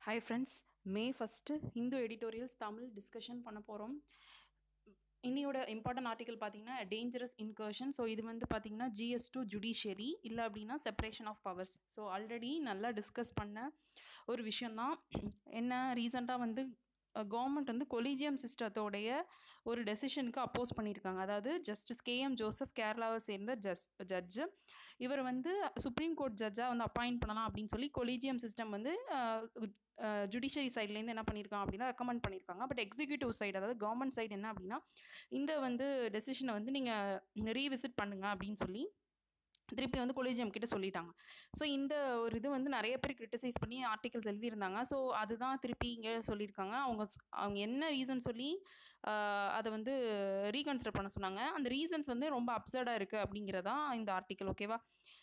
hi friends May first Hindu editorials Tamil discussion பண்ண போகிறோம் இன்னியோட இம்பார்ட்டன்ட் ஆர்டிகல் பார்த்தீங்கன்னா டேஞ்சரஸ் இன்கர்ஷன் ஸோ இது வந்து பார்த்தீங்கன்னா ஜிஎஸ் டு ஜுடிஷியரி இல்லை அப்படின்னா separation of powers so already நல்லா டிஸ்கஸ் பண்ண ஒரு விஷயந்தான் என்ன ரீசெண்டாக வந்து கவர்மெண்ட் வந்து கொலீஜியம் சிஸ்டத்தோடைய ஒரு டெசிஷனுக்கு அப்போஸ் பண்ணியிருக்காங்க அதாவது ஜஸ்டிஸ் கேஎம் ஜோசப் கேரளாவை சேர்ந்த ஜஸ் ஜட்ஜு இவர் வந்து சுப்ரீம் கோர்ட் ஜட்ஜாக வந்து அப்பாயிண்ட் பண்ணலாம் அப்படின்னு சொல்லி கொலீஜியம் சிஸ்டம் வந்து ஜுடிஷியரி சைட்லேருந்து என்ன பண்ணியிருக்காங்க அப்படின்னா ரெக்கமெண்ட் பண்ணியிருக்காங்க பட் எக்ஸிக்யூட்டிவ் சைடு அதாவது கவர்மெண்ட் சைடு என்ன அப்படின்னா இந்த வந்து டெசிஷனை வந்து நீங்கள் ரீவிசிட் பண்ணுங்க அப்படின்னு சொல்லி திருப்பி வந்து கொலேஜியம் கிட்ட சொல்லிட்டாங்க ஸோ இந்த ஒரு இது வந்து நிறைய பேர் கிரிட்டிசைஸ் பண்ணி ஆர்டிகல்ஸ் எழுதியிருந்தாங்க ஸோ அதுதான் திருப்பி இங்கே சொல்லியிருக்காங்க அவங்க அவங்க என்ன ரீசன் சொல்லி அதை வந்து ரீகன்சிடர் பண்ண சொன்னாங்க அந்த ரீசன்ஸ் வந்து ரொம்ப அப்சர்டாக இருக்குது அப்படிங்கிறதா இந்த ஆர்டிக்கல் ஓகேவா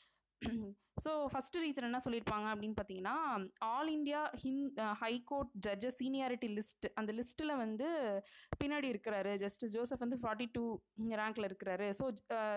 ஸோ ஃபஸ்ட்டு ரீசன் என்ன சொல்லியிருப்பாங்க அப்படின்னு பார்த்தீங்கன்னா ஆல் இண்டியா ஹின் ஹைகோர்ட் ஜட்ஜஸ் சீனியாரிட்டி லிஸ்ட் அந்த லிஸ்ட்டில் வந்து பின்னாடி இருக்கிறாரு ஜஸ்டிஸ் ஜோசப் வந்து ஃபார்ட்டி டூ ரேங்க்கில் இருக்கிறாரு ஸோ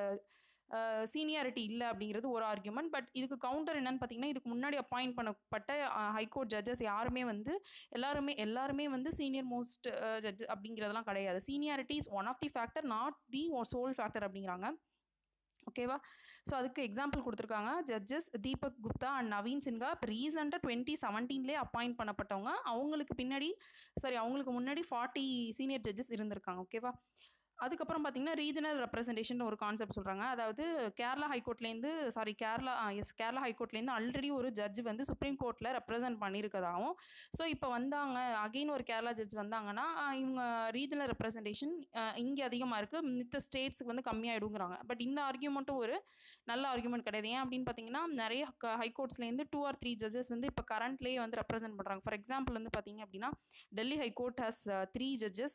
சீனியாரிட்டி இல்லை அப்படிங்கிறது ஒரு ஆர்குமெண்ட் பட் இதுக்கு கவுண்டர் என்னன்னு பார்த்தீங்கன்னா இதுக்கு முன்னாடி அப்பாயிண்ட் பண்ணப்பட்ட ஹைகோர்ட் ஜட்ஜஸ் யாருமே வந்து எல்லாருமே எல்லாருமே வந்து சீனியர் மோஸ்ட் ஜட்ஜ் அப்படிங்கிறதெல்லாம் கிடையாது seniority is one of the factor not the sole factor அப்படிங்கிறாங்க ஓகேவா ஸோ அதுக்கு எக்ஸாம்பிள் கொடுத்துருக்காங்க ஜட்ஜஸ் தீபக் குப்தா அண்ட் நவீன் சின்ஹா இப்போ ரீசெண்டாக டுவெண்ட்டி செவன்டீன்லேயே அப்பாயிண்ட் பண்ணப்பட்டவங்க அவங்களுக்கு பின்னாடி சாரி அவங்களுக்கு முன்னாடி ஃபார்ட்டி சீனியர் ஜட்ஜஸ் இருந்திருக்காங்க ஓகேவா அதுக்கப்புறம் பார்த்தீங்கன்னா ரீஜனல் ரெப்ரசன்டேஷன் ஒரு கான்செப்ட் சொல்கிறாங்க அதாவது கேரளா ஹைகோர்ட்லேருந்து சாரி கேரளா எஸ் கேரளா ஹைகோர்ட்லேருந்து ஆல்ரெடி ஒரு ஜட்ஜ் வந்து சுப்ரீம் கோர்ட்டில் ரெப்ரசன்ட் பண்ணியிருக்கதாகவும் ஸோ இப்போ வந்தாங்க அகெயின் ஒரு கேரளா ஜட்ஜ் வந்தாங்கன்னா இவங்க ரீஜனல் ரெப்ரசன்டேஷன் இங்கே அதிகமாக இருக்குது மித்த ஸ்டேட்ஸுக்கு வந்து கம்மியாகிடுங்கிறாங்க பட் இந்த ஆர்கியூமெண்ட்டும் ஒரு நல்ல ஆர்கியூமெண்ட் கிடையாது ஏன் அப்படின்னு பார்த்தீங்கன்னா நிறைய ஹைகோர்ட்ஸ்லேருந்து டூ ஆர் த்ரீ ஜட்ஜஸ் வந்து இப்போ கரண்ட்லேயே வந்து ரெப்ரசென்ட் பண்ணுறாங்க ஃபார் எக்ஸாம்பிள் வந்து பார்த்தீங்க அப்படின்னா Delhi high court has three judges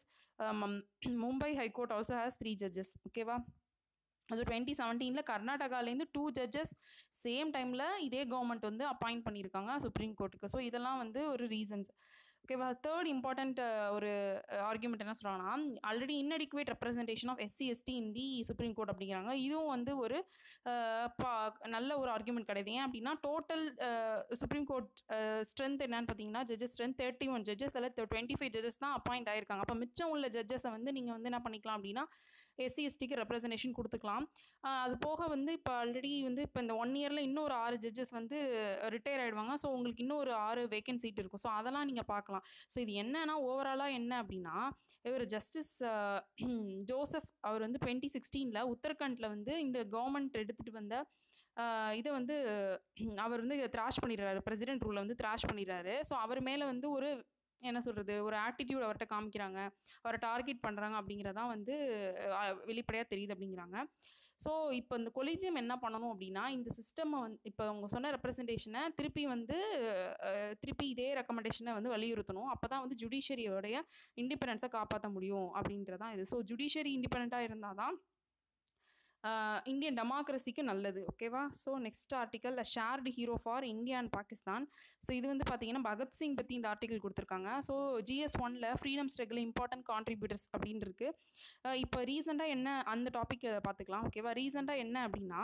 Mumbai high court also has three judges ஓகேவா ஸோ டுவெண்ட்டி செவன்டீனில் கர்நாடகாலேருந்து டூ ஜட்ஜஸ் சேம் டைமில் இதே கவர்மெண்ட் வந்து அப்பாயிண்ட் பண்ணியிருக்காங்க சுப்ரீம் கோர்ட்டுக்கு ஸோ இதெல்லாம் வந்து ஒரு ரீசன்ஸ் ஓகேவா தேர்ட் இம்பார்ட்டண்ட் ஒரு ஆர்குமெண்ட் என்ன சொல்கிறாங்கன்னா already inadequate representation of SC ST in the supreme court அப்படிங்கிறாங்க இதுவும் வந்து ஒரு பா நல்ல ஒரு ஆர்குமெண்ட் கிடையாது ஏன் அப்படின்னா டோட்டல் சுப்ரீம் கோர்ட் ஸ்ட்ரென்த் என்னன்னு பார்த்தீங்கன்னா judges strength thirty one judges அதில் டுவெண்ட்டி ஃபைவ் ஜட்ஜஸ் தான் அப்பாயிண்ட் ஆயிருக்காங்க அப்போ மிச்சம் உள்ள ஜட்ஜஸை வந்து நீங்கள் வந்து என்ன பண்ணிக்கலாம் அப்படின்னா எஸ்சி எஸ்டிக்கு ரெப்ரசன்டேஷன் கொடுத்துக்கலாம் அது போக வந்து இப்போ ஆல்ரெடி வந்து இப்போ இந்த ஒன் இயரில் இன்னும் ஒரு ஆறு ஜட்ஜஸ் வந்து ரிட்டையர் ஆகிடுவாங்க ஸோ உங்களுக்கு இன்னும் ஒரு ஆறு வேக்கன்ட் சீட் இருக்கும் ஸோ அதெல்லாம் நீங்கள் பார்க்கலாம் ஸோ இது என்னன்னா ஓவராலாக என்ன அப்படின்னா இவர் ஜஸ்டிஸ் ஜோசப் அவர் வந்து டுவெண்ட்டி சிக்ஸ்டீனில் உத்தரகண்டில் வந்து இந்த கவர்மெண்ட் எடுத்துகிட்டு வந்த இதை வந்து அவர் வந்து த்ராஷ் பண்ணிடுறாரு பிரசிடென்ட் ரூலில் வந்து த்ராஷ் பண்ணிடுறாரு ஸோ அவர் மேலே வந்து ஒரு என்ன சொல்கிறது ஒரு ஆட்டிடியூட் அவர்கிட்ட காமிக்கிறாங்க அவரை டார்கெட் பண்ணுறாங்க அப்படிங்கிறதான் வந்து வெளிப்படையாக தெரியுது அப்படிங்கிறாங்க ஸோ இப்போ இந்த கொலிஜியம் என்ன பண்ணணும் அப்படின்னா இந்த சிஸ்டம்மை வந்து இப்போ அவங்க சொன்ன ரெப்ரசன்டேஷனை திருப்பி வந்து திருப்பி இதே ரெக்கமெண்டேஷனை வந்து வலியுறுத்தணும் அப்போ தான் வந்து ஜுடிஷியரியோடைய இண்டிபெண்டன்ஸை காப்பாற்ற முடியும் அப்படின்றதான் இது ஸோ ஜுடிஷியரி இண்டிபெண்ட்டாக இருந்தால் தான் இந்தியன் டெமோக்ரஸிக்கு நல்லது ஓகேவா so next article shared hero for India and Pakistan so இது வந்து பார்த்தீங்கன்னா பகத்சிங் பற்றி இந்த ஆர்டிக்கல் கொடுத்துருக்காங்க ஸோ ஜிஎஸ் ஒனில் ஃப்ரீடம் ஸ்ட்ரகிள் இம்பார்ட்டன்ட் கான்ட்ரிபியூட்டர்ஸ் அப்படின்னு இருக்கு இப்போ ரீசெண்டாக என்ன அந்த டாபிக் பார்த்துக்கலாம் ஓகேவா ரீசெண்டாக என்ன அப்படின்னா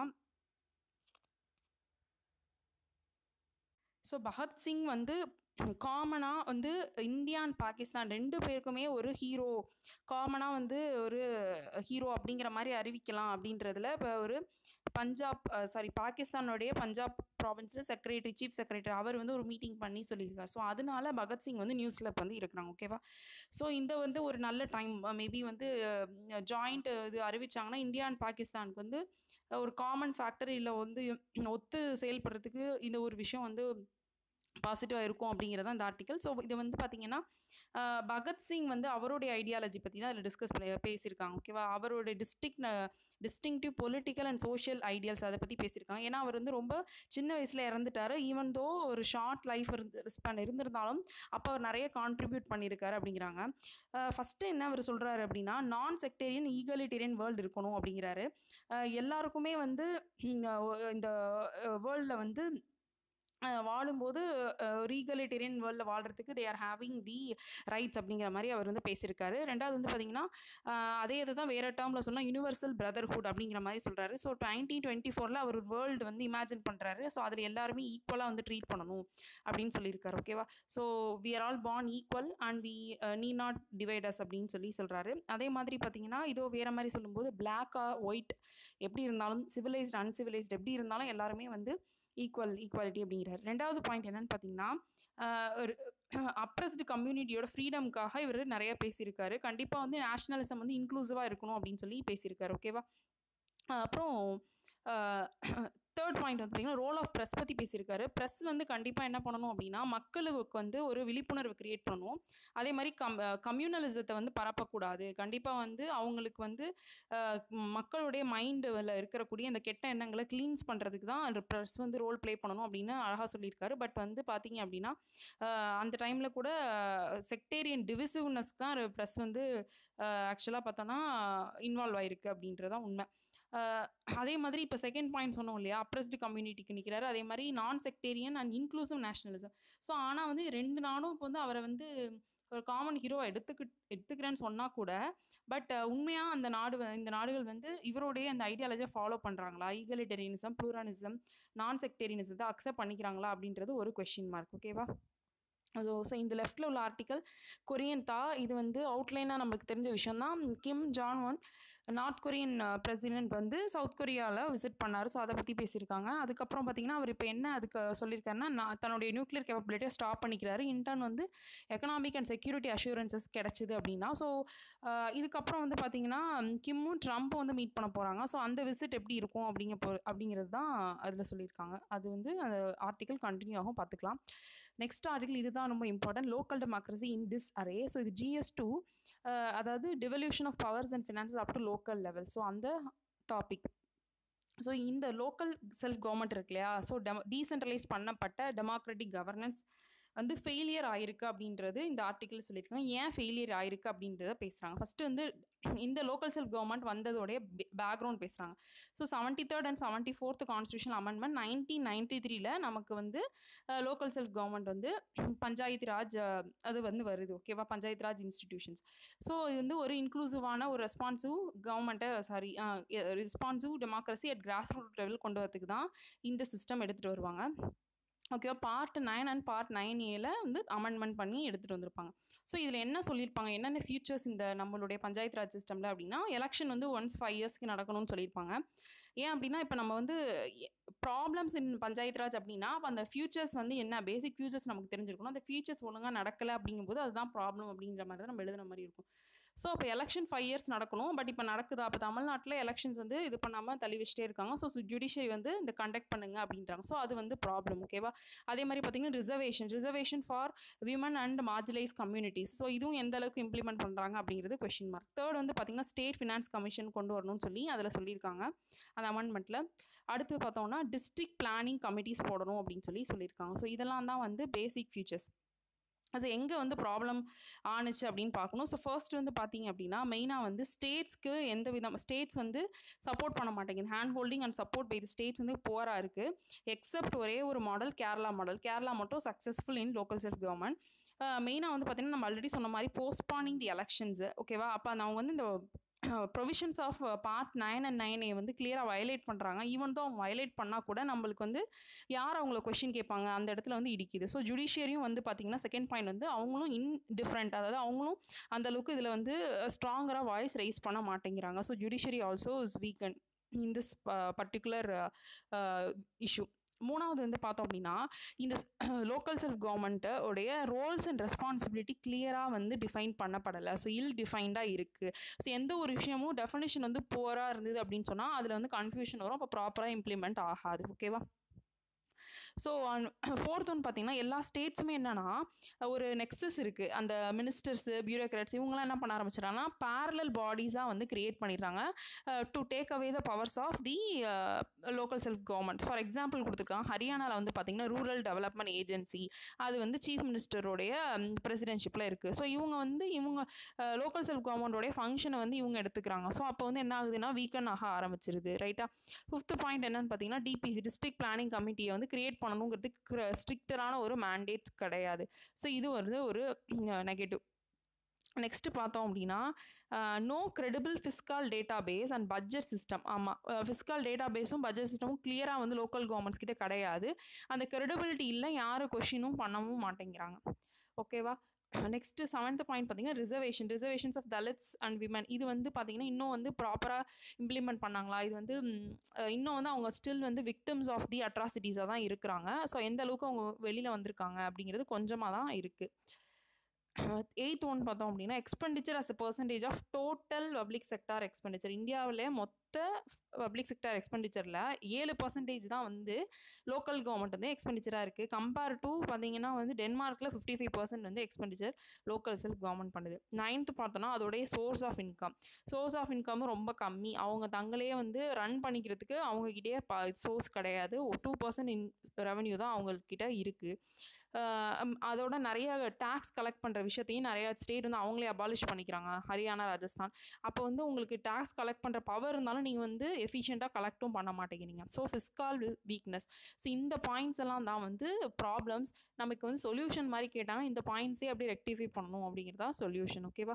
ஸோ பகத்சிங் வந்து காமனாக வந்து இந்தியா அண்ட் பாகிஸ்தான் ரெண்டு பேருக்குமே ஒரு ஹீரோ காமனாக வந்து ஒரு ஹீரோ அப்படிங்கிற மாதிரி அறிவிக்கலாம் அப்படின்றதுல இப்போ ஒரு பஞ்சாப் சாரி பாகிஸ்தானுடைய பஞ்சாப் ப்ராவின்ஸில் செக்ரட்டரி சீஃப் செக்ரட்டரி அவர் வந்து ஒரு மீட்டிங் பண்ணி சொல்லியிருக்காரு ஸோ அதனால பகத்சிங் வந்து நியூஸில் வந்து இருக்கிறாங்க ஓகேவா ஸோ இந்த வந்து ஒரு நல்ல டைம் மேபி வந்து ஜாயிண்ட் இது அறிவிச்சாங்கன்னா இந்தியா அண்ட் பாகிஸ்தானுக்கு வந்து ஒரு காமன் ஃபேக்டர் இல்லை வந்து ஒத்து செயல்படுறதுக்கு இந்த ஒரு விஷயம் வந்து பாசிட்டிவாக இருக்கும் அப்படிங்கிறது அந்த ஆர்டிக்கல் ஸோ இது வந்து பார்த்தீங்கன்னா பகத்சிங் வந்து அவருடைய ஐடியாலஜி பற்றி தான் அதில் டிஸ்கஸ் பண்ணி பேசியிருக்காங்க ஓகேவா அவருடைய district distinctive political and social ideals அதை பற்றி பேசியிருக்காங்க ஏன்னா அவர் வந்து ரொம்ப சின்ன வயசில் இறந்துட்டார் ஈவன் தோ ஒரு ஷார்ட் லைஃப் இருந்து ஸ்பேன் இருந்திருந்தாலும் அப்போ அவர் நிறைய கான்ட்ரிபியூட் பண்ணியிருக்காரு அப்படிங்கிறாங்க ஃபஸ்ட்டு என்ன அவர் சொல்கிறாரு அப்படின்னா நான் செக்டேரியன் ஈகலிட்டேரியன் வேர்ல்டு இருக்கணும் அப்படிங்கிறாரு எல்லாருக்குமே வந்து இந்த வேர்ல்டில் வந்து வாழும்போது ரீகலிட்டேரியன் வேர்ல்டில் வாழ்கிறதுக்கு they are having the rights அப்படிங்கிற மாதிரி அவர் வந்து பேசியிருக்காரு ரெண்டாவது வந்து பார்த்திங்கன்னா அதே இதை தான் வேறு டேர்மில் சொன்னால் யூனிவர்சல் பிரதர்ஹுட் அப்படிங்கிற மாதிரி சொல்கிறாரு ஸோ நைன்டீன் டுவெண்ட்டி ஃபோரில் அவர் வேர்ல்டு வந்து இமேஜின் பண்ணுறாரு ஸோ அதில் எல்லாருமே ஈக்குவலாக வந்து ட்ரீட் பண்ணணும் அப்படின்னு சொல்லியிருக்காரு ஓகேவா so we are all born equal and we need not divides அப்படின்னு சொல்லி சொல்கிறாரு அதே மாதிரி பார்த்தீங்கன்னா இதோ வேறு மாதிரி சொல்லும்போது பிளாக்கா ஒயிட் எப்படி இருந்தாலும் சிவிலைஸ்டு அன்சிவிலைஸ்டு எப்படி இருந்தாலும் எல்லாருமே வந்து ஈக்குவல் ஈக்குவாலிட்டி அப்படிங்கிறார் ரெண்டாவது பாயிண்ட் என்னன்னு பார்த்தீங்கன்னா ஒரு அப்ரஸ்டு கம்யூனிட்டியோட ஃப்ரீடம்காக இவர் நிறைய பேசியிருக்காரு கண்டிப்பாக வந்து நேஷ்னலிசம் வந்து இன்க்ளூசிவாக இருக்கணும் அப்படின்னு சொல்லி பேசியிருக்காரு ஓகேவா அப்புறம் தேர்ட் பாயிண்ட் வந்து பார்த்தீங்கன்னா ரோல் ஆஃப் ப்ரெஸ் பற்றி பேசியிருக்காரு ப்ரெஸ் வந்து கண்டிப்பாக என்ன பண்ணணும் அப்படின்னா மக்களுக்கு வந்து ஒரு விழிப்புணர்வு கிரியேட் பண்ணணும் அதே மாதிரி கம் கம்யூனலிசத்தை வந்து பரப்பக்கூடாது கண்டிப்பாக வந்து அவங்களுக்கு வந்து மக்களுடைய மைண்டில் இருக்கக்கூடிய இந்த கெட்ட எண்ணங்களை க்ளீன்ஸ் பண்ணுறதுக்கு தான் அந்த ப்ரெஸ் வந்து ரோல் ப்ளே பண்ணணும் அப்படின்னு அழகாக சொல்லியிருக்காரு பட் வந்து பார்த்தீங்க அப்படின்னா அந்த டைமில் கூட செக்டேரியன் டிவிசிவ்னஸ்க்கு தான் ப்ரெஸ் வந்து ஆக்சுவலாக பார்த்தோன்னா இன்வால்வ் ஆயிருக்கு அப்படின்றதான் உண்மை அதே மாதிரி இப்போ செகண்ட் பாயிண்ட் சொன்னோம் இல்லையா அப்ரஸ்டு கம்யூனிட்டிக்கு நிற்கிறாரு அதே மாதிரி nonsectarian and inclusive nationalism so ஆனால் வந்து ரெண்டு நாளும் இப்போ வந்து அவரை வந்து ஒரு காமன் ஹீரோ எடுத்துக்கு எடுத்துக்கிறேன்னு சொன்னால் கூட பட் உண்மையாக அந்த நாடு இந்த நாடுகள் வந்து இவருடைய அந்த ஐடியாலஜியை ஃபாலோ பண்ணுறாங்களா ஈகலிட்டேரியனிசம் ப்ளூரானிசம் நான் செக்டேரியனிசத்தை அக்செப்ட் பண்ணிக்கிறாங்களா அப்படின்றது ஒரு கொஷின் மார்க் ஓகேவா ஸோ ஸோ இந்த லெஃப்டில் உள்ள ஆர்டிக்கல் கொரியன் தா இது வந்து அவுட்லைனாக நம்மளுக்கு தெரிஞ்ச விஷயம் தான் Kim Jong Un North Korean president வந்து சவுத் கொரியாவில் விசிட் பண்ணார் ஸோ அதை பற்றி பேசியிருக்காங்க அதுக்கப்புறம் பார்த்தீங்கன்னா அவர் இப்போ என்ன அதுக்கு சொல்லியிருக்காருன்னா நான் தன்னுடைய நியூக்ளியர் கேப்பபிலிட்டியை ஸ்டாப் பண்ணிக்கிறாரு இன்டர்ன் வந்து எக்கனாமிக் அண்ட் செக்யூரிட்டி அஷூரன்சஸ் கிடச்சிது அப்படின்னா ஸோ இதுக்கப்புறம் வந்து பார்த்தீங்கன்னா கிம்மும் ட்ரம்ப்பும் வந்து மீட் பண்ண போகிறாங்க ஸோ அந்த விசிட் எப்படி இருக்கும் அப்படிங்க போ அப்படிங்கிறது தான் அதில் சொல்லியிருக்காங்க அது வந்து அந்த ஆர்டிக்கல் கண்டினியூ ஆகும் பார்த்துக்கலாம் நெக்ஸ்ட் ஆர்டிக்கல் இதுதான் ரொம்ப important local democracy in disarray so இது ஜிஎஸ் டூ அதாவது devolution of powers and finances up to local level so அந்த டாபிக் ஸோ இந்த லோக்கல் செல்ஃப் கவர்மெண்ட் இருக்கு இல்லையா ஸோ டெமோ டீசென்ட்ரலைஸ் பண்ணப்பட்ட டெமோக்ராட்டிக் கவர்னன்ஸ் வந்து ஃபெயிலியர் ஆயிருக்கு அப்படின்றது இந்த ஆர்டிக்கிள் சொல்லியிருக்காங்க ஏன் ஃபெயிலியர் ஆயிருக்கு அப்படின்றத பேசுகிறாங்க ஃபஸ்ட்டு வந்து இந்த லோக்கல் செல்ஃப் கவர்மெண்ட் வந்ததோடைய பேக்ரவுண்ட் பேசுகிறாங்க so seventy third and seventy fourth constitution amendment nineteen ninety த்ரீல நமக்கு வந்து லோக்கல் செல்ஃப் கவர்மெண்ட் வந்து பஞ்சாயத்து ராஜ் அது வந்து வருது ஓகேவா பஞ்சாயத்து ராஜ் இன்ஸ்டிடியூஷன்ஸ் ஸோ இது வந்து ஒரு இன்க்ளூசிவான ஒரு ரெஸ்பான்சிவ் கவர்மெண்ட்டை sorry responsive democracy at grass root level கொண்டு வரதுக்கு தான் இந்த சிஸ்டம் எடுத்துகிட்டு வருவாங்க ஓகேவா part nine and part nine ஏல வந்து அமெண்ட்மெண்ட் பண்ணி எடுத்துகிட்டு வந்திருப்பாங்க ஸோ இதில் என்ன சொல்லியிருப்பாங்க என்னென்ன ஃபியூச்சர்ஸ் இந்த நம்மளுடைய பஞ்சாயத்து ராஜ் சிஸ்டமில் அப்படின்னா எலெக்ஷன் வந்து ஒன்ஸ் ஃபைவ் இயர்ஸ்க்கு நடக்கணும்னு சொல்லியிருப்பாங்க ஏன் அப்படின்னா இப்போ நம்ம வந்து ப்ராப்ளம்ஸ் இன் பஞ்சாயத்து ராஜ் அப்படின்னா அப்போ அந்த ஃபியூச்சர்ஸ் வந்து என்ன பேசிக் ஃபியூச்சர்ஸ் நமக்கு தெரிஞ்சிருக்கணும் அந்த ஃபியூச்சர்ஸ் ஒழுங்காக நடக்கலை அப்படிங்கும்போது அதுதான் ப்ராப்ளம் அப்படிங்கிற மாதிரி தான் நம்ம எழுதுன மாதிரி இருக்கும் ஸோ இப்போ எலெக்ஷன் ஃபைவ் இயர்ஸ் நடக்கணும் பட் இப்போ நடக்குதா அப்போ தமிழ்நாட்டில் எலெக்ஷன்ஸ் வந்து இது பண்ணாமல் தள்ளி வச்சிட்டே இருக்காங்க ஸோ ஜுடிஷியரி வந்து இந்த கண்டக்ட் பண்ணுங்க அப்படின்றாங்க ஸோ அது வந்து ப்ராப்ளம் ஓகேவா அதே மாதிரி பார்த்தீங்கன்னா reservation reservation for women and marginalised communities so இதுவும் எந்த அளவுக்கு இம்ப்ளிமெண்ட் பண்ணுறாங்க அப்படிங்கிறது கொஷின் மார்க் தேர்ட் வந்து பார்த்தீங்கன்னா ஸ்டேட் ஃபினான்ஸ் கமிஷன் கொண்டு வரணும்னு சொல்லி அதில் சொல்லியிருக்காங்க அந்த அமெண்ட்மெண்ட்டில் அடுத்து பார்த்தோம்னா டிஸ்ட்ரிக்ட் பிளானிங் கமிட்டிஸ் போடணும் அப்படின்னு சொல்லி சொல்லியிருக்காங்க ஸோ இதெல்லாம் தான் வந்து பேசிக் ஃபியூச்சர்ஸ் அது எங்கே வந்து ப்ராப்ளம் ஆணுச்சு அப்படின்னு பார்க்கணும் ஸோ ஃபர்ஸ்ட் வந்து பார்த்தீங்க அப்படின்னா மெயினாக வந்து ஸ்டேட்ஸ்க்கு எந்த விதம் ஸ்டேட்ஸ் வந்து சப்போர்ட் பண்ண மாட்டேங்குது hand holding and support by the states வந்து போராக இருக்குது எக்ஸப்ட் ஒரே ஒரு மாடல் கேரளா மாடல் கேரளா மட்டும் successful in local self government மெயினாக வந்து பார்த்தீங்கன்னா நம்ம ஆல்ரெடி சொன்ன மாதிரி போஸ்ட்பானிங் தி எலெக்ஷன்ஸு ஓகேவா அப்போ அவங்க வந்து இந்த provisions of part nine and nine A வந்து கிளியராக வயலேட் பண்ணுறாங்க ஈவன் தான் அவங்க வயலேட் பண்ணால் கூட நம்மளுக்கு வந்து யார் அவங்கள கொஷின் கேட்பாங்க அந்த இடத்துல வந்து இடிக்குது ஸோ ஜுடிஷியரியும் வந்து பார்த்திங்கன்னா செகண்ட் பாயிண்ட் வந்து அவங்களும் இன்டிஃப்ரெண்ட் அதாவது அவங்களும் அந்த அளவுக்கு இதில் வந்து ஸ்ட்ராங்கராக வாய்ஸ் ரைஸ் பண்ண மாட்டேங்கிறாங்க so judiciary also is weaken in this particular issue மூணாவது வந்து பார்த்தோம் அப்படின்னா இந்த லோக்கல் செல்ஃப் கவர்மெண்ட்டு உடைய ரோல்ஸ் அண்ட் ரெஸ்பான்சிபிலிட்டி கிளியராக வந்து டிஃபைன் பண்ணப்படலை ஸோ இல் டிஃபைன்டாக இருக்குது ஸோ எந்த ஒரு விஷயமும் டெஃபினேஷன் வந்து போராக இருந்தது அப்படின்னு சொன்னால் அதில் வந்து கன்ஃபியூஷன் வரும் அப்போ ப்ராப்பராக இம்ப்ளிமெண்ட் ஆகாது ஓகேவா ஸோ ஃபோர்த் ஒன் பார்த்தீங்கன்னா எல்லா ஸ்டேட்ஸுமே என்னென்னா ஒரு நெக்ஸஸ் இருக்குது அந்த மினிஸ்டர்ஸு பியூரோக்ராட்ஸ் இவங்களாம் என்ன பண்ண ஆரம்பிச்சிடறாங்கன்னா பேரலல் பாடிஸாக வந்து க்ரியேட் பண்ணிடுறாங்க to take away the powers of the local self government for example கொடுத்துருக்காங்க ஹரியானாவில் வந்து பார்த்திங்கன்னா ரூரல் டெவலப்மெண்ட் ஏஜென்சி அது வந்து சீஃப் மினிஸ்டருடைய பிரசிடென்ஷிப்பில் இருக்குது ஸோ இவங்க வந்து இவங்க லோக்கல் செல்ஃப் கவர்மெண்ட்டோடைய ஃபங்க்ஷனை வந்து இவங்க எடுத்துக்கிறாங்க ஸோ அப்போ வந்து என்ன ஆகுதுன்னா வீக்கன் ஆக ஆரம்பிச்சிருது ரைட்டா ஃபிஃப்த் பாயிண்ட் என்னன்னு பார்த்தீங்கன்னா டிபிசி டிஸ்ட்ரிக்ட் பிளானிங் கமிட்டியை வந்து கிரியேட் பண்ணணுங்கிறதுக்கு ஸ்ட்ரிக்டரான ஒரு மேண்டேட் கிடையாது ஸோ இது வந்து ஒரு நெகட்டிவ் நெக்ஸ்ட் பார்த்தோம் அப்படின்னா no credible fiscal database and budget system ஆமாம் ஃபிஸ்கால் டேட்டா பேஸும் பட்ஜெட் சிஸ்டமும் கிளியராக வந்து லோக்கல் கவர்மெண்ட்ஸ் கிட்ட கிடையாது அந்த credibility இல்லை யாரும் கொஷினும் பண்ணவும் மாட்டேங்கிறாங்க ஓகேவா நெக்ஸ்ட் செவன்த் பாயிண்ட் பார்த்தீங்கன்னா reservation reservations of Dalits and women இது வந்து பார்த்தீங்கன்னா இன்னும் வந்து ப்ராப்பராக இம்ப்ளிமெண்ட் பண்ணாங்களா இது வந்து ம், அஹ், இன்னும் வந்து அவங்க ஸ்டில் வந்து விக்டிம்ஸ் ஆஃப் தி அட்ராசிட்டிஸாக தான் இருக்கிறாங்க ஸோ எந்த அளவுக்கு அவங்க வெளியில் வந்திருக்காங்க அப்படிங்கிறது கொஞ்சமாக தான் இருக்குது எயித் ஒன் பார்த்தோம் அப்படின்னா expenditure as a percentage of total public sector expenditure இந்தியாவிலே மொத்த பப்ளிக் செக்டார் எக்ஸ்பெண்டிச்சரில் ஏழு பர்சன்டேஜ் தான் வந்து லோக்கல் கவர்மெண்ட் வந்து எக்ஸ்பெண்டிச்சராக இருக்குது கம்பேர் டு பார்த்தீங்கன்னா வந்து டென்மார்க்கில் ஃபிஃப்டி ஃபைவ் பர்சன்ட் வந்து எக்ஸ்பெண்டிச்சர் லோக்கல் செல்ஃப் கவர்மெண்ட் பண்ணுது நைன்த் பார்த்தோன்னா அதோடைய source of income source of income ரொம்ப கம்மி அவங்க தங்களே வந்து ரன் பண்ணிக்கிறதுக்கு அவங்கக்கிட்டே ப சோர்ஸ் கிடையாது டூ பர்சன்ட் இன் ரெவன்யூ தான் அவங்கக்கிட்ட இருக்குது அதோட நிறைய டேக்ஸ் கலெக்ட் பண்ணுற விஷயத்தையும் நிறைய ஸ்டேட் வந்து அவங்களே அபாலிஷ் பண்ணிக்கிறாங்க ஹரியானா ராஜஸ்தான் அப்போ வந்து உங்களுக்கு டேக்ஸ் கலெக்ட் பண்ணுற பவர் இருந்தாலும் நீங்கள் வந்து எஃபிஷியண்ட்டாக கலெக்ட்டும் பண்ண மாட்டேங்கிறீங்க ஸோ ஃபிஸ்கால் வீக்னஸ் ஸோ இந்த பாயிண்ட்ஸ் எல்லாம் தான் வந்து ப்ராப்ளம்ஸ் நமக்கு வந்து சொல்யூஷன் மாதிரி கேட்டாங்கன்னா இந்த பாயிண்ட்ஸே அப்படியே ரெக்டிஃபை பண்ணணும் அப்படிங்கிறதா சொல்யூஷன் ஓகேவா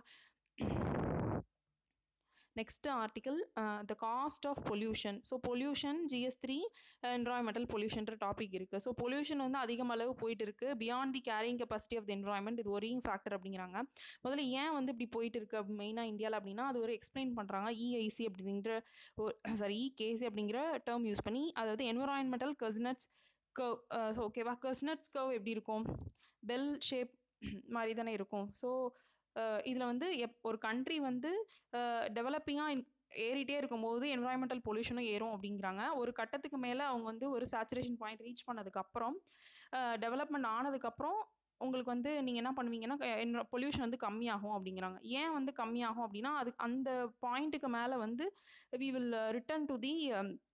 next article the cost of pollution so pollution GS three environmental பொல்யூஷன்ற டாபிக் இருக்குது ஸோ பொல்யூஷன் வந்து அதிகம் அளவு போயிட்டு இருக்கு beyond the carrying capacity of the environment இது ஒரிங் ஃபேக்டர் அப்படிங்கிறாங்க முதல்ல ஏன் வந்து இப்படி போயிட்டு இருக்கு மெயினாக இந்தியாவில் அப்படின்னா அது ஒரு எக்ஸ்பிளைன் பண்ணுறாங்க இஐசி அப்படிங்கிற சாரி இகேசி அப்படிங்கிற டேர்ம் யூஸ் பண்ணி அதாவது என்வரான்மெண்டல் கர்ஸ்னட்ஸ் கர்வ் ஸோ ஓகேவா கர்ஸ்னட்ஸ் கர்வ் எப்படி இருக்கும் பெல் ஷேப் மாதிரி தானே இருக்கும் ஸோ இதில் வந்து எப் ஒரு கண்ட்ரி வந்து டெவலப்பிங்காக ஏறிட்டே இருக்கும்போது என்வரான்மெண்டல் பொல்யூஷனும் ஏறும் அப்படிங்கிறாங்க ஒரு கட்டத்துக்கு மேலே அவங்க வந்து ஒரு சேச்சுரேஷன் பாயிண்ட் ரீச் பண்ணதுக்கப்புறம் டெவலப்மெண்ட் ஆனதுக்கப்புறம் உங்களுக்கு வந்து நீங்கள் என்ன பண்ணுவீங்கன்னா பொல்யூஷன் வந்து கம்மியாகும் அப்படிங்கிறாங்க ஏன் வந்து கம்மியாகும் அப்படின்னா அது அந்த பாயிண்ட்டுக்கு மேலே வந்து we will return to the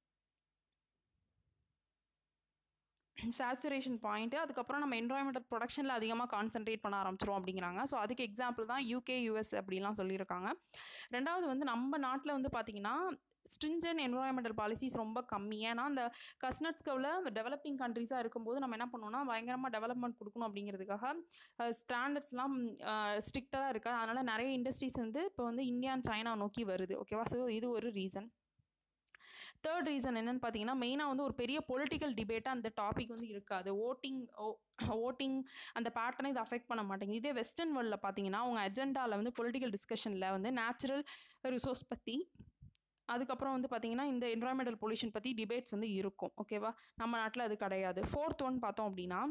saturation point அதுக்கப்புறம் நம்ம என்வரான்மெண்டல் ப்ரொடக்ஷனில் அதிகமாக கான்சென்ட்ரேட் பண்ண ஆரம்பிச்சிரும் அப்படிங்கிறாங்க ஸோ அதுக்கு எக்ஸாம்பிள் தான் யூகே யூஎஸ் அப்படிலாம் சொல்லியிருக்காங்க ரெண்டாவது வந்து நம்ம நாட்டில் வந்து பார்த்திங்கன்னா ஸ்ட்ரிஞ்சன் என்வரான்மெண்டல் பாலிசிஸ் ரொம்ப கம்மி ஏன்னா அந்த கஸ்னட்ஸ்கவில் டெவலப்பிங் கண்ட்ரீஸாக இருக்கும்போது நம்ம என்ன பண்ணோம்னா பயங்கரமாக டெவலப்மெண்ட் கொடுக்கணும் அப்படிங்கிறதுக்காக ஸ்டாண்டர்ட்ஸ்லாம் ஸ்ட்ரிக்டாக இருக்கா அதனால் நிறைய இண்டஸ்ட்ரீஸ் வந்து இப்போ வந்து இந்தியா அண்ட் சைனா நோக்கி வருது ஓகேவா ஸோ இது ஒரு ரீசன் தேர்ட் ரீசன் என்னன்னு பார்த்தீங்கன்னா மெயினாக வந்து ஒரு பெரிய பொலிட்டிக்கல் டிபேட்டாக அந்த டாபிக் வந்து இருக்காது ஓட்டிங் ஓட்டிங் அந்த பேட்டர்னை இது அஃபெக்ட் பண்ண மாட்டேங்குது இதே வெஸ்டர்ன் வேர்ல்டில் பார்த்தீங்கன்னா அவங்க அஜெண்டாவில் வந்து பொலிட்டிக்கல் டிஸ்கஷனில் வந்து நேச்சுரல் ரிசோர்ஸ் பற்றி அதுக்கப்புறம் வந்து பார்த்தீங்கன்னா இந்த என்வரான்மெண்டல் பொல்யூஷன் பற்றி டிபேட்ஸ் வந்து இருக்கும் ஓகேவா நம்ம நாட்டில் அது கிடையாது ஃபோர்த் ஒன் பார்த்தோம் அப்படின்னா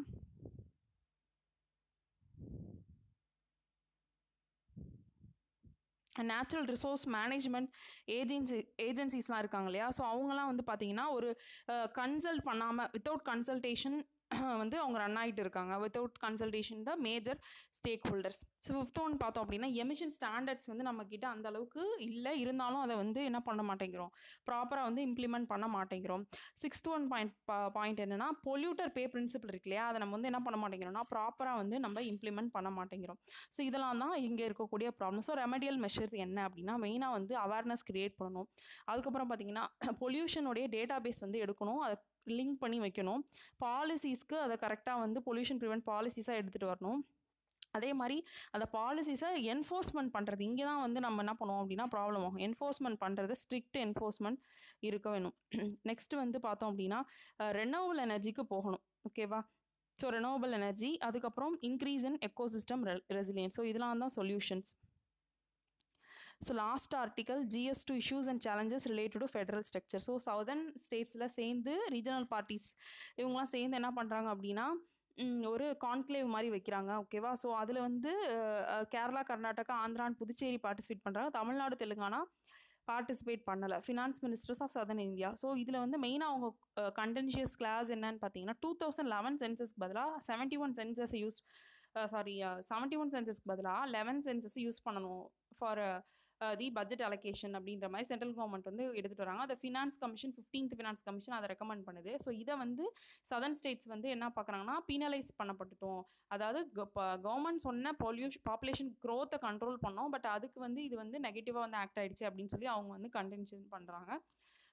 நேச்சுரல் ரிசோர்ஸ் மேனேஜ்மெண்ட் ஏஜென்சி ஏஜென்சிஸ்லாம் இருக்காங்க இல்லையா ஸோ அவங்கலாம் வந்து பார்த்தீங்கன்னா ஒரு கன்சல்ட் பண்ணாமல் வித்தவுட் கன்சல்டேஷன் வந்து அவங்க ரன் ஆகிட்டு இருக்காங்க without consultation the major stakeholders so fifth one பார்த்தோம் அப்படின்னா எமிஷன் ஸ்டாண்டர்ட்ஸ் வந்து நம்மக்கிட்ட அந்த அளவுக்கு இல்லை இருந்தாலும் அதை வந்து என்ன பண்ண மாட்டேங்கிறோம் ப்ராப்பராக வந்து இம்ப்ளிமெண்ட் பண்ண மாட்டேங்கிறோம் சிக்ஸ்த் ஒன் பாயிண்ட் பாயிண்ட் என்னென்னா பொல்யூட்டர் பே பிரின்சிபல் இருக்கு இல்லையா அதை நம்ம வந்து என்ன பண்ண மாட்டேங்கிறோம்னா ப்ராப்பராக வந்து நம்ம இம்ப்ளிமெண்ட் பண்ண மாட்டேங்கிறோம் ஸோ இதெல்லாம் தான் இங்கே இருக்கக்கூடிய ப்ராப்ளம் ஸோ ரெமடியல் மெஷர்ஸ் என்ன அப்படின்னா மெயினாக வந்து அவேர்னஸ் க்ரியேட் பண்ணணும் அதுக்கப்புறம் பார்த்தீங்கன்னா பொல்யூஷனுடைய டேட்டா பேஸ் வந்து எடுக்கணும் அதை லிங்க் பண்ணி வைக்கணும் பாலிசிஸ்க்கு அதை கரெக்டாக வந்து பொல்யூஷன் ப்ரிவென்ட் பாலிசிஸாக எடுத்துகிட்டு வரணும் அதே மாதிரி அந்த பாலிசிஸை என்ஃபோர்ஸ்மெண்ட் பண்ணுறது இங்கே தான் வந்து நம்ம என்ன பண்ணுவோம் அப்படின்னா ப்ராப்ளம் ஆகும் என்ஃபோர்ஸ்மெண்ட் பண்ணுறது ஸ்ட்ரிக்ட் என்ஃபோர்ஸ்மெண்ட் இருக்க வேணும் நெக்ஸ்ட் வந்து பார்த்தோம் அப்படின்னா ரெனோவல் எனர்ஜிக்கு போகணும் ஓகேவா ஸோ ரெனோவபிள் எனர்ஜி அதுக்கப்புறம் increase in ecosystem resilience so இதெல்லாம் தான் solutions so last article GS two issues and challenges related to federal structure so southern ஸ்டேட்ஸில் சேர்ந்து ரீஜனல் பார்ட்டிஸ் இவங்களாம் சேர்ந்து என்ன பண்ணுறாங்க அப்படின்னா ஒரு கான்க்ளேவ் மாதிரி வைக்கிறாங்க ஓகேவா ஸோ அதில் வந்து கேரளா கர்நாடகா ஆந்திரான் புதுச்சேரி பார்ட்டிசிபேட் பண்ணுறாங்க தமிழ்நாடு தெலுங்கானா பார்ட்டிசிபேட் பண்ணலை finance ministers of southern India so இதில் வந்து மெயினாக அவங்க கண்டென்ஷியஸ் கிளாஸ் என்னன்னு பார்த்தீங்கன்னா டூ தௌசண்ட் லெவன் சென்சஸ்க்கு பதிலாக seventy one census use sorry seventy one சென்சஸ்க்கு பதிலாக லெவன் சென்சஸ் யூஸ் பண்ணணும் ஃபார் தி பட்ஜெட் அலோகேஷன் அப்படின்ற மாதிரி சென்ட்ரல் கவர்மெண்ட் வந்து எடுத்துகிட்டு வராங்க அதை finance commission fifteenth finance commission அதை ரெக்கமெண்ட் பண்ணுது ஸோ இதை வந்து சதர்ன் ஸ்டேட்ஸ் வந்து என்ன பார்க்குறாங்கன்னா பீனலைஸ் பண்ணப்பட்டுட்டோம் அதாவது கவர்மெண்ட் சொன்ன பொல்யூஷன் பாப்புலேஷன் க்ரோத்தை கண்ட்ரோல் பண்ணோம் பட் அதுக்கு வந்து இது வந்து நெகட்டிவாக வந்து ஆக்ட் ஆகிடுச்சு அப்படின்னு சொல்லி அவங்க வந்து கண்டென்ஷன் பண்ணுறாங்க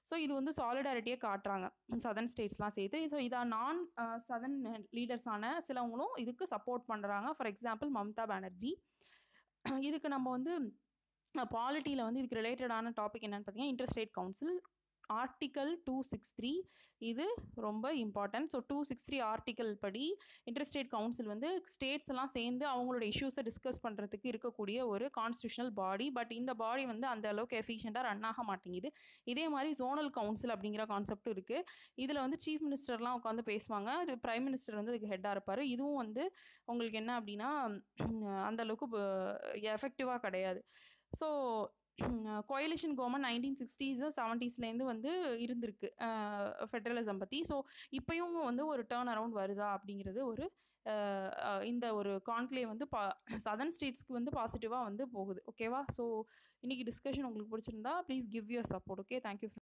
ஸோ இது வந்து சாலிடாரிட்டியை காட்டுறாங்க சதர்ன் ஸ்டேட்ஸ்லாம் சேர்த்து ஸோ இதை நான் சதர்ன் லீடர்ஸான சிலவங்களும் இதுக்கு சப்போர்ட் பண்ணுறாங்க ஃபார் எக்ஸாம்பிள் மம்தா பானர்ஜி இதுக்கு நம்ம வந்து பாலிட்டியில் வந்து இதுக்கு ரிலேட்டடான டாபிக் என்னென்னு பார்த்தீங்கன்னா interstate council article two six three இது ரொம்ப important so two six three article படி இன்டர்ஸ்டேட் கவுன்சில் வந்து ஸ்டேட்ஸ் எல்லாம் சேர்ந்து அவங்களோட இஷ்யூஸை டிஸ்கஸ் பண்ணுறதுக்கு இருக்கக்கூடிய ஒரு கான்ஸ்டியூஷனல் பாடி பட் இந்த பாடி வந்து அந்த அளவுக்கு எஃபிஷியண்ட்டாக ரன் ஆக மாட்டேங்குது இதே மாதிரி ஜோனல் கவுன்சில் அப்படிங்கிற கான்செப்ட் இருக்குது இதில் வந்து சீஃப் மினிஸ்டர்லாம் உட்காந்து பேசுவாங்க இது பிரைம் மினிஸ்டர் வந்து இதுக்கு ஹெட்டாக இருப்பார் இதுவும் வந்து உங்களுக்கு என்ன அப்படின்னா அந்த அளவுக்கு எஃபெக்டிவாக கிடையாது so coalition government nineteen sixties செவன்ட்டீஸ்லேருந்து வந்து இருந்திருக்கு ஃபெடரலிசம் பற்றி ஸோ இப்போயும் வந்து ஒரு டேர்ன் அரவுண்ட் வருதா அப்படிங்கிறது ஒரு இந்த ஒரு கான்க்ளேவ் வந்து பா சதர்ன் ஸ்டேட்ஸ்க்கு வந்து பாசிட்டிவாக வந்து போகுது ஓகேவா ஸோ இன்றைக்கி டிஸ்கஷன் உங்களுக்கு பிடிச்சிருந்தா please give your support okay thank you